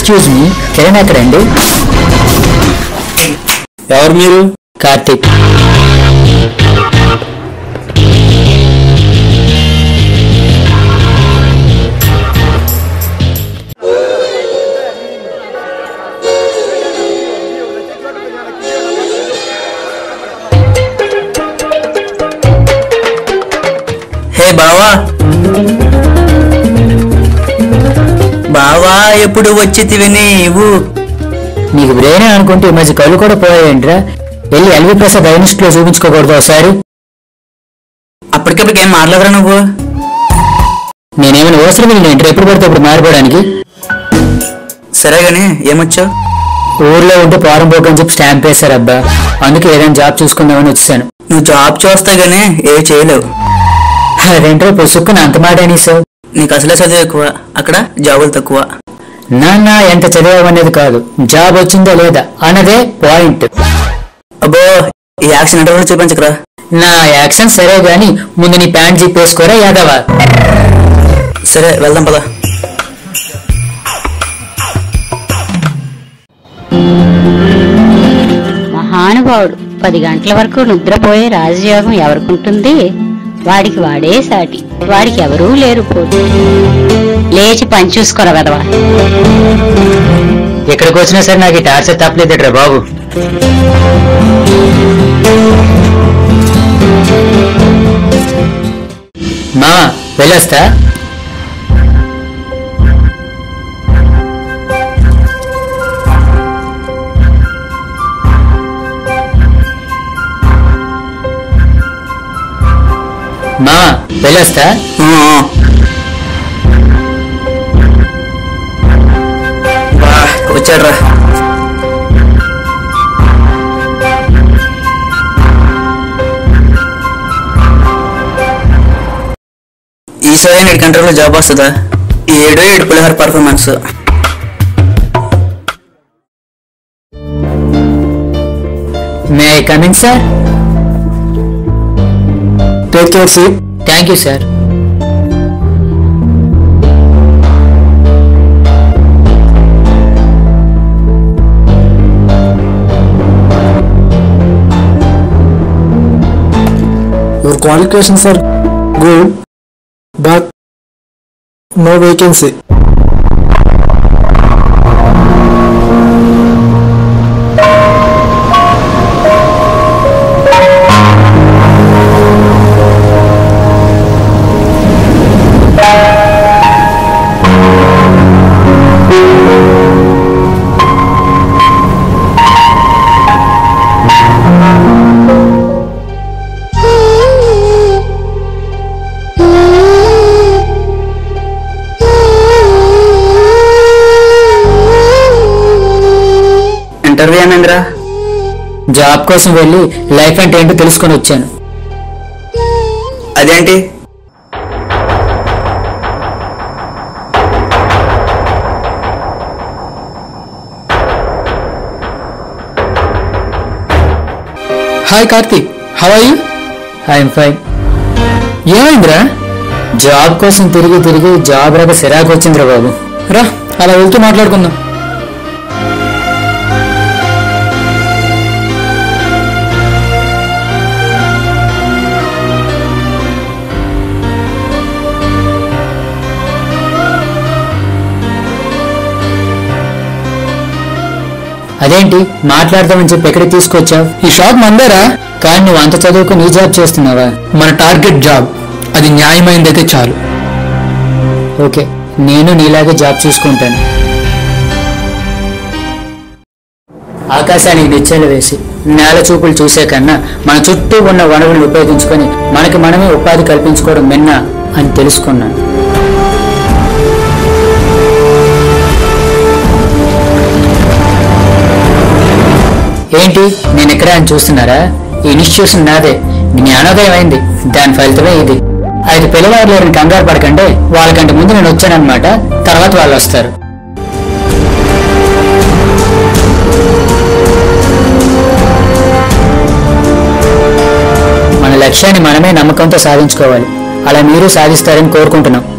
Excuse me Kiran ఎక్కడండి ఎవరు మీరు కార్తిక్ హే బావా బావా ఎప్పుడు వచ్చితివి నీవు నీకు బ్రెయిన్ అనుకుంటే ఈ మధ్య కళ్ళు కూడా పోయాయంట్రా వెళ్ళి ఎల్వి ప్రసాద్ డైనిస్ట్ లో చూపించుకోకూడదు ఒకసారి అప్పటికప్పటికి ఏం మాట్లాడరా నువ్వు నేనేమైనా అవసరం వెళ్ళి ఏంట్రా ఎప్పుడు పడితే అప్పుడు మారిపోవడానికి సరే గాని ఏమొచ్చావు ఊర్లో ఉంటే పారం పోకని చెప్పి స్టాంప్ వేశారు అబ్బా అందుకే ఏదైనా జాబ్ చూసుకుందామని వచ్చాను నువ్వు జాబ్ చూస్తా గానీ ఏ చేయలేవు అదేంటో పొసుక్కుని అంత మాట అనేసావు నీకు అసలే చదువు ఎక్కువ అక్కడ జాబులు తక్కువ నాన్న ఎంత చదివామనేది కాదు జాబ్ వచ్చిందా లేదా అన్నదే పాయింట్ అబ్బో ఈ యాక్షన్ అంటే కూడా చూపించకరా నా యాక్షన్ సరే గాని ముందు నీ ప్యాంట్ జిప్పేసుకోరా యాదవా సరే వెళ్దాం పదా మహానుభావుడు పది గంటల వరకు నిద్రపోయే రాజయోగం ఎవరికుంటుంది వాడికి వాడే సాటి వాడికి ఎవరూ లేరు పోటీ లేచి పని చూసుకోరా వెదవా ఎక్కడికి వచ్చినా సరే నాకు ఈ టార్చర్ తప్పలేదట్రా బాబు మా వెళ్ళొస్తా మా వెళ్ళొస్తా ఆ, ఆ. బా వచ్చాడ్రా ఈసారి నీటి కంట్రోల్లో జాబ్ వస్తుందా ఈ ఏడో ఏడు పులిహార performance may I coming sir take care seat thank you sir Your qualifications are good, but no vacancy. Interview ఏమైందిరా జాబ్ కోసం వెళ్ళి లైఫ్ అంటే ఏంటో తెలుసుకొని వచ్చాను అదేంటి Hi Karthik, how are you? I'm fine ఏమైందిరా జాబ్ కోసం తిరిగి తిరిగి జాబ్ రాక సిరాకు వచ్చిందిరా బాబు రా అలా వెళ్తూ మాట్లాడుకుందాం అదేంటి మాట్లాడదామని చెప్పి ఎక్కడికి తీసుకొచ్చావు ఈ షాప్ మందేరా కానీ నువ్వు అంత చదువుకు నీ జాబ్ చేస్తున్నావా మన టార్గెట్ జాబ్ అది న్యాయమైందైతే చాలు ఓకే నేను నీలాగే జాబ్ చూసుకుంటాను ఆకాశానికి నిచ్చెలు వేసి నేల చూపులు చూసే కన్నా మన చుట్టూ ఉన్న వనరులను ఉపయోగించుకొని మనకి మనమే ఉపాధి కల్పించుకోవడం మిన్న అని తెలుసుకున్నాను ఏంటి నేను ఎక్కడ అని చూస్తున్నారా ఈ ఇన్స్టిట్యూషన్ నాదే జ్ఞానోదయం అయింది దాని ఫలితమే ఇది ఐదు పిల్లవారు లేరని కంగారు పడకండి వాళ్ళకంటే ముందు నేను వచ్చానన్నమాట తర్వాత వాళ్ళు వస్తారు మన లక్ష్యాన్ని మనమే నమ్మకంతో సాధించుకోవాలి అలా మీరు సాధిస్తారని కోరుకుంటున్నాం